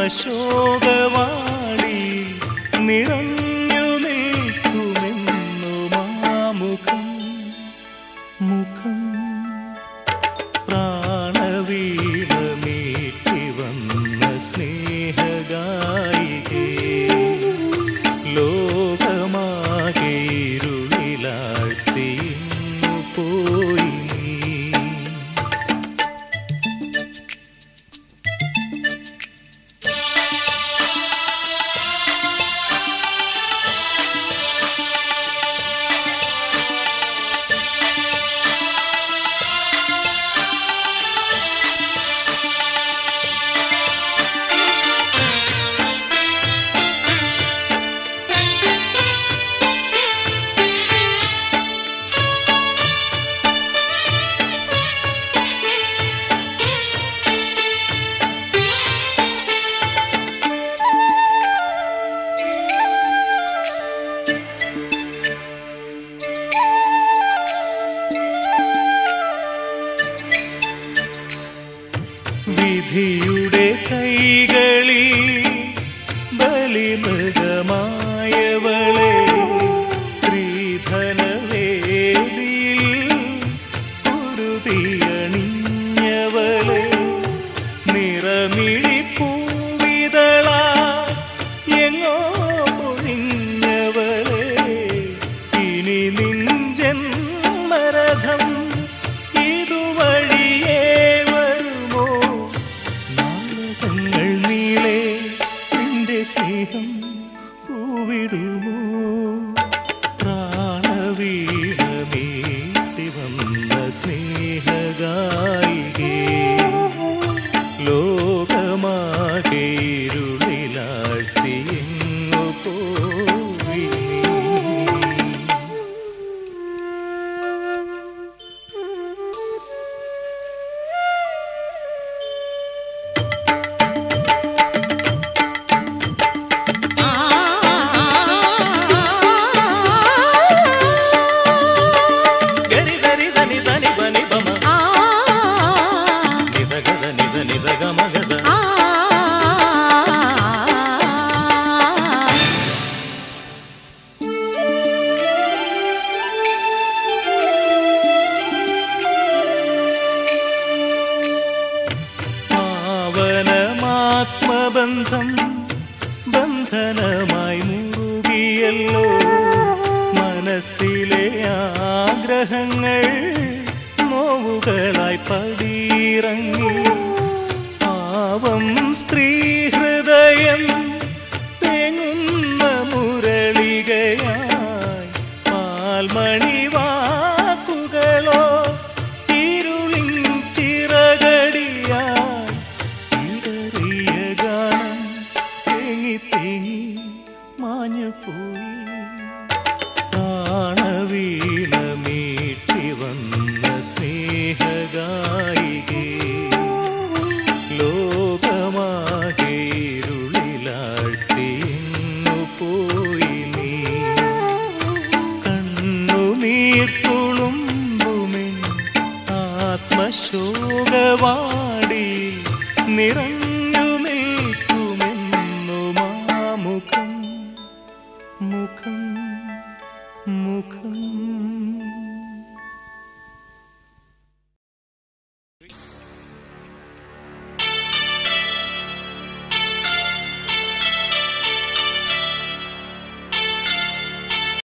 ആത്മശോകവാടി നിറഞ്ഞു നിൽക്കുമെന്നു മാമുഖം മുഖം പ്രാണവീണമേറ്റി വന്ന സ്നേഹഗായികേ ലോകമാകെ ഇരുളിലാഴ്ത്തിന്നു പോയി നീ വിധിയുടെ കൈകളിൽ ബലിമൃഗമായവളെ സ്ത്രീധനവേദിയിൽ കുരുതിയണിഞ്ഞവളെ നിറമിഴി പൂവിതള എങ്ങോ പൊഴിഞ്ഞവളെ ഇനി നിഞ്ചന്മരഥം ഇതുവഴിയേ വരുമോ നാളകങ്ങൾ നീളെ നിന്റെ സ്നേഹം പൂവിടുമോ പ്രാണവീണമേറ്റി വന്ന സ്നേഹഗായികേ ലോകമാകെ ഇരുളിലാഴ്ത്തി എങ്ങു പോയി നീ గరి గరి దని సని బని బమ నిజ గజ నిజ నిజ గమ గజ പാവനമാത്മബന്ധം ബന്ധനമായി മുറുകിയല്ലോ മനസ്സിലെ ആഗ്രഹങ്ങൾ നോവുകളായി പടിയിറങ്ങി പാവം സ്ത്രീ ഹൃദയം തേങ്ങുന്ന മുരളികയായി പാൽമണി വാക്കുകളോ ഇരുളിൻ ചിറകടിയായി ഇടറിയ ഗാനം തേങ്ങി തേങ്ങി മാഞ്ഞു പോയി പ്രാണവീണമീട്ടി വന്ന സ്നേഹഗായികേ ലോകമാകെ ഇരുളിലാഴ്ത്തിയെന്നു പോയി നീ കണ്ണുനീർത്തുളുമ്പുമേ ആത്മശോകവാടി നിറഞ്ഞ